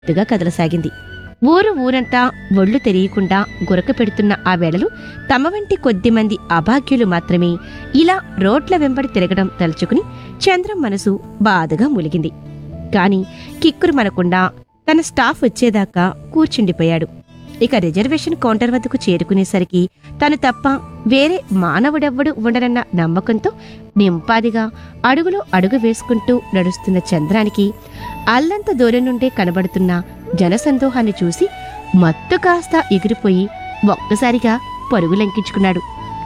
ఎత్తుగా కదలసాగింది ఊరు ఊరంతా ఒళ్ళు తెలియకుండా గురక పెడుతున్న ఆ వేళలు తమ వంటి కొద్దిమంది అభాగ్యులు మాత్రమే ఇలా రోడ్ల వెంబడి తిరగడం తలుచుకుని చంద్రం మనసు బాధగా ములిగింది కాని కిక్కురు మనకుండా తన స్టాఫ్ వచ్చేదాకా కూర్చుండిపోయాడు ఇక రిజర్వేషన్ కౌంటర్ వద్దకు చేరుకునేసరికి తను తప్ప వేరే మానవుడెవ్వడు ఉండనన్న నమ్మకంతో నింపాదిగా అడుగులో అడుగు వేసుకుంటూ నడుస్తున్న చంద్రానికి అల్లంత దూరం నుండే కనబడుతున్న జనసందోహాన్ని చూసి మత్తు కాస్త ఎగిరిపోయి ఒక్కసారిగా పరుగులంకించుకున్నాడు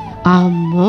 అమ్మో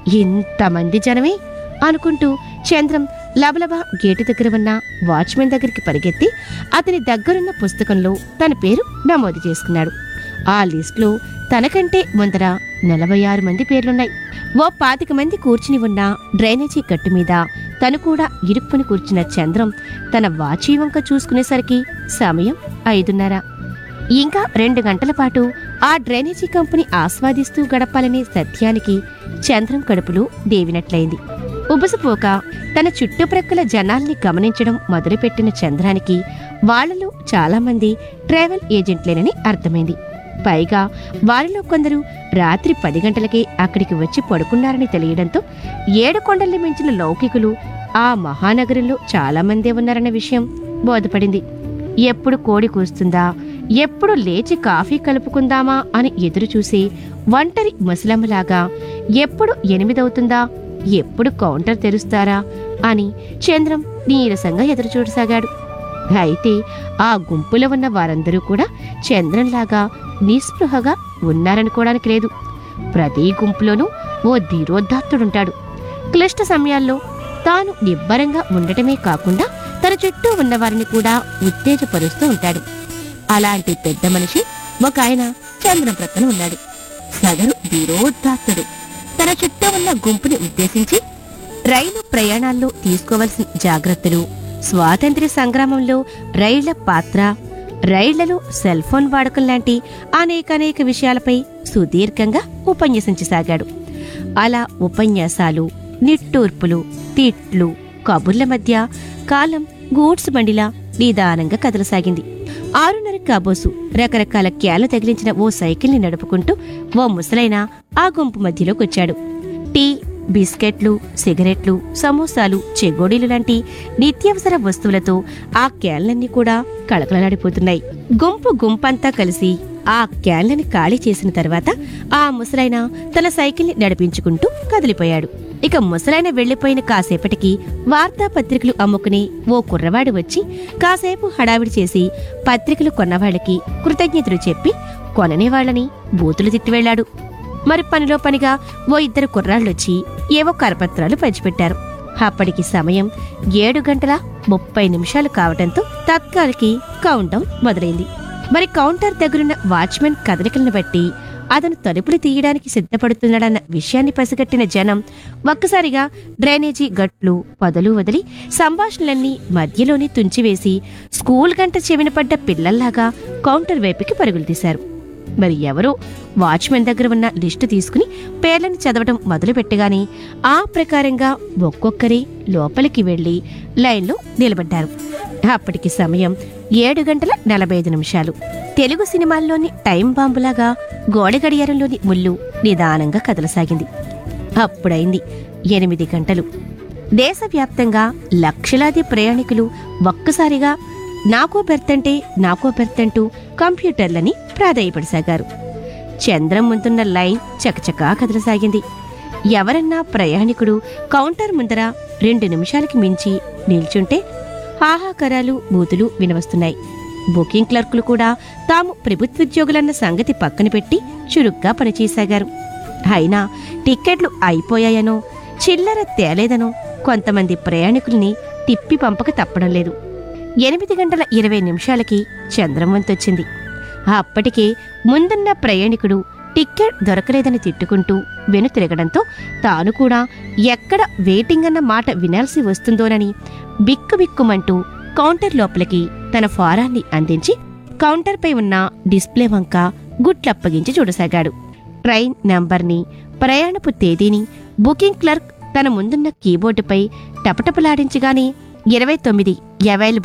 ఇంతమంది జనమే అనుకుంటూ చంద్రం లబలబా గేటు దగ్గర ఉన్న వాచ్మెన్ దగ్గరికి పరిగెత్తి అతని దగ్గరున్న పుస్తకంలో తన పేరు నమోదు చేసుకున్నాడు ఆ లిస్టులో తనకంటే ముందర నలభై ఆరు మంది పేర్లున్నాయి ఓ పాతిక మంది కూర్చుని ఉన్న డ్రైనేజీ గట్టు మీద తను కూడా ఇరుక్కుని కూర్చున్న చంద్రం తన వాచీ వంక చూసుకునేసరికి సమయం ఐదున్నర ఇంకా రెండు గంటల పాటు ఆ డ్రైనేజీ కంపెనీ ఆస్వాదిస్తూ గడపాలనే సత్యానికి చంద్రం కడుపులో దేవినట్లయింది ఉబసపోక తన చుట్టుప్రక్కల జనాల్ని గమనించడం మొదలుపెట్టిన చంద్రానికి వాళ్ళలో చాలామంది ట్రావెల్ ఏజెంట్లేనని అర్థమైంది పైగా వారిలో కొందరు రాత్రి పది గంటలకే అక్కడికి వచ్చి పడుకున్నారని తెలియడంతో ఏడు కొండల్ని మించిన లౌకికులు ఆ మహానగరంలో చాలామందే ఉన్నారన్న విషయం బోధపడింది ఎప్పుడు కోడి కూస్తుందా ఎప్పుడు లేచి కాఫీ కలుపుకుందామా అని ఎదురు చూసి ఒంటరి ముసలమ్మలాగా ఎప్పుడు ఎనిమిదవుతుందా ఎప్పుడు కౌంటర్ తెరుస్తారా అని చంద్రం నీరసంగా ఎదురు చూడసాగాడు అయితే ఆ గుంపులో ఉన్న వారందరూ కూడా చంద్రంలాగా నిస్పృహగా ఉన్నారనుకోవడానికి లేదు ప్రతి గుంపులోనూ ఓ ధీరోద్ధాత్తుడుంటాడు క్లిష్ట సమయాల్లో తాను నిబ్బరంగా ఉండటమే కాకుండా తన చుట్టూ ఉన్నవారిని కూడా ఉత్తేజపరుస్తూ ఉంటాడు అలాంటి పెద్ద మనిషి ఒక ఆయన చంద్రం ప్రక్కన ఉన్నాడు సదరు ధీరోద్ధాత్తుడు తన చుట్టూ ఉన్న గుంపుని ఉద్దేశించి రైలు ప్రయాణాల్లో తీసుకోవలసిన జాగ్రత్తలు స్వాతంత్ర్య సంగ్రామంలో రైళ్ల పాత్ర రైళ్లలో సెల్ ఫోన్ వాడకం లాంటి అనేకానేక విషయాలపై సుదీర్ఘంగా ఉపన్యసించసాగాడు అలా ఉపన్యాసాలు నిట్టూర్పులు తిట్లు కబుర్ల మధ్య కాలం గూడ్స్ బండిలా నిదానంగా కదలసాగింది ఆరున్నర కాబోసు రకరకాల క్యాలు తగిలించిన ఓ సైకిల్ని నడుపుకుంటూ ఓ ముసలైన ఆ గుంపు మధ్యలోకొచ్చాడు టీ బిస్కెట్లు సిగరెట్లు సమోసాలు చెగోడీలు లాంటి నిత్యావసర వస్తువులతో ఆ క్యాన్లన్నీ కూడా కళకళలాడిపోతున్నాయి గుంపు గుంపంతా కలిసి ఆ క్యాన్లని ఖాళీ చేసిన తర్వాత ఆ ముసలైన తన సైకిల్ని నడిపించుకుంటూ కదిలిపోయాడు ఇక ముసలైన వెళ్లిపోయిన కాసేపటికి వార్తాపత్రికలు అమ్ముకుని ఓ కుర్రవాడు వచ్చి కాసేపు హడావిడి చేసి పత్రికలు కొన్నవాళ్ళకి కృతజ్ఞతలు చెప్పి కొననే వాళ్ళని బూతులు తిట్టి వెళ్ళాడు మరి పనిలో పనిగా ఓ ఇద్దరు కుర్రాళ్ళొచ్చి ఏవో కరపత్రాలు పంచిపెట్టారు అప్పటికి సమయం ఏడు గంటల ముప్పై నిమిషాలు కావటంతో తత్కాలకి కౌంటౌన్ మొదలైంది మరి కౌంటర్ దగ్గరున్న వాచ్మెన్ కదలికలను బట్టి అతను తలుపులు తీయడానికి సిద్ధపడుతున్నాడన్న విషయాన్ని పసిగట్టిన జనం ఒక్కసారిగా డ్రైనేజీ గట్లు పొదలు వదిలి సంభాషణలన్నీ మధ్యలోనే తుంచివేసి స్కూల్ గంట చెవిన పడ్డ పిల్లల్లాగా కౌంటర్ వైపుకి పరుగులు తీశారు మరి ఎవరో వాచ్మెన్ దగ్గర ఉన్న లిస్టు తీసుకుని పేర్లను చదవటం మొదలు పెట్టగానే ఆ ప్రకారంగా ఒక్కొక్కరే లోపలికి వెళ్లి లైన్లో నిలబడ్డారు అప్పటికి సమయం ఏడు గంటల నలభై ఐదు నిమిషాలు తెలుగు సినిమాల్లోని టైం బాంబులాగా గోడ గడియారంలోని ముళ్ళు నిదానంగా కదలసాగింది అప్పుడైంది ఎనిమిది గంటలు దేశవ్యాప్తంగా లక్షలాది ప్రయాణికులు ఒక్కసారిగా నాకో బెర్తంటే నాకో బెర్తంటూ కంప్యూటర్లని ప్రాధాయపడసాగారు చంద్రం ముందున్న లైన్ చకచకా కదలసాగింది ఎవరన్నా ప్రయాణికుడు కౌంటర్ ముందర రెండు నిమిషాలకి మించి నిల్చుంటే హాహాకరాలు బూతులు వినవస్తున్నాయి బుకింగ్ క్లర్కులు కూడా తాము ప్రభుత్వోద్యోగులన్న సంగతి పక్కన పెట్టి చురుగ్గా పనిచేసాగారు అయినా టిక్కెట్లు అయిపోయాయనో చిల్లర తేలేదనో కొంతమంది ప్రయాణికుల్ని తిప్పి పంపక తప్పడం లేదు ఎనిమిది గంటల ఇరవై నిమిషాలకి చంద్రం వంతొచ్చింది అప్పటికే ముందున్న ప్రయాణికుడు టిక్కెట్ దొరకలేదని తిట్టుకుంటూ వెనుతిరగడంతో తాను కూడా ఎక్కడ వెయిటింగ్ అన్న మాట వినాల్సి వస్తుందోనని బిక్కుబిక్కుమంటూ కౌంటర్ లోపలికి తన ఫారాన్ని అందించి కౌంటర్పై ఉన్న డిస్ప్లే వంక గుట్లప్పగించి చూడసాగాడు ట్రైన్ నంబర్ని ప్రయాణపు తేదీని బుకింగ్ క్లర్క్ తన ముందున్న కీబోర్డుపై టపటపలాడించగానే ఇరవై తొమ్మిది అవైలబుల్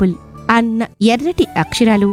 అన్న ఎర్రటి అక్షరాలు